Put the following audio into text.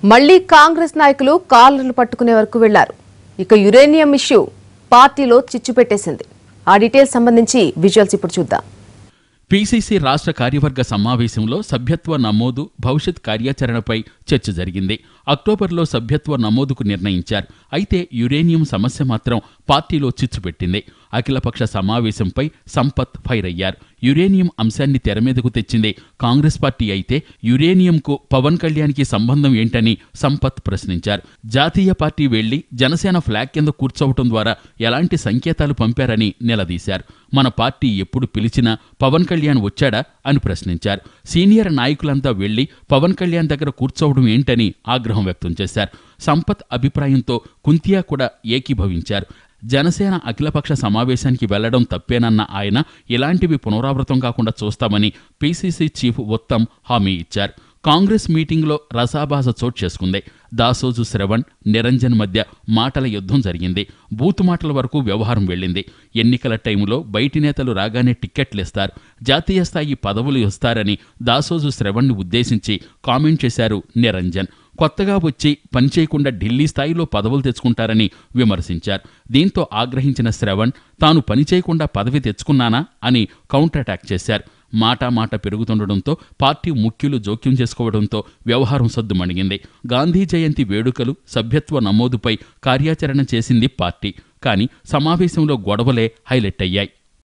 మళ్లీ కాంగ్రెస్ నాయకులు కాలర్లు పట్టుకునే వరకు వెళ్లారు ఇక యురేనియం ఇష్యూ పార్టీలో చిచ్చు పెట్టేసింది ఆ డీటెయిల్స్ సంబంధించి విజువల్స్ ఇప్పుడు చూద్దాం పీసీసీ రాష్ట్ర కార్యవర్గ సమావేశంలో సభ్యత్వ నమోదు భవిష్యత్ కార్యాచరణపై చర్చ జరిగింది అక్టోబర్లో సభ్యత్వ నమోదుకు నిర్ణయించారు అయితే యురేనియం సమస్య మాత్రం పార్టీలో చిచ్చు పెట్టింది అఖిలపక్ష సమావేశంపై సంపత్ ఫైర్ అయ్యారు యురేనియం అంశాన్ని తెర మీదకు తెచ్చింది కాంగ్రెస్ పార్టీ అయితే యురేనియంకు పవన్ కళ్యాణ్కి సంబంధం ఏంటని సంపత్ ప్రశ్నించారు జాతీయ పార్టీ వెళ్లి జనసేన ఫ్లాగ్ కింద కూర్చోవటం ద్వారా ఎలాంటి సంకేతాలు పంపారని నిలదీశారు మన పార్టీ ఎప్పుడు పిలిచినా పవన్ కళ్యాణ్ వచ్చాడా అని ప్రశ్నించారు సీనియర్ నాయకులంతా వెళ్లి పవన్ కళ్యాణ్ దగ్గర కూర్చోవడం ఏంటని ఆగ్రహం వ్యక్తం చేశారు సంపత్ అభిప్రాయంతో కుంతియా కూడా ఏకీభవించారు జనసేన అఖిలపక్ష సమావేశానికి వెళ్లడం తప్పేనన్న ఆయన ఇలాంటివి పునరావృతం కాకుండా చూస్తామని పీసీసీ చీఫ్ ఉత్తమ్ హామీ ఇచ్చారు కాంగ్రెస్ మీటింగ్లో రసాభాస చోటు చేసుకుంది దాసోజు శ్రవణ్ నిరంజన్ మధ్య మాటల యుద్ధం జరిగింది బూతు మాటల వరకు వ్యవహారం వెళ్ళింది ఎన్నికల టైంలో బయటి నేతలు రాగానే టిక్కెట్లు ఇస్తారు జాతీయ స్థాయి పదవులు ఇస్తారని దాసోజు శ్రవణ్ని ఉద్దేశించి కామెంట్ చేశారు నిరంజన్ కొత్తగా వచ్చి పనిచేయకుండా ఢిల్లీ స్థాయిలో పదవులు తెచ్చుకుంటారని విమర్శించారు దీంతో ఆగ్రహించిన శ్రవణ్ తాను పనిచేయకుండా పదవి తెచ్చుకున్నానా అని కౌంటర్ అటాక్ చేశారు మాట మాట పెరుగుతుండడంతో పార్టీ ముఖ్యులు జోక్యం చేసుకోవడంతో వ్యవహారం సద్దుమణిగింది గాంధీ జయంతి వేడుకలు సభ్యత్వ నమోదుపై కార్యాచరణ చేసింది పార్టీ కానీ సమావేశంలో గొడవలే హైలైట్ అయ్యాయి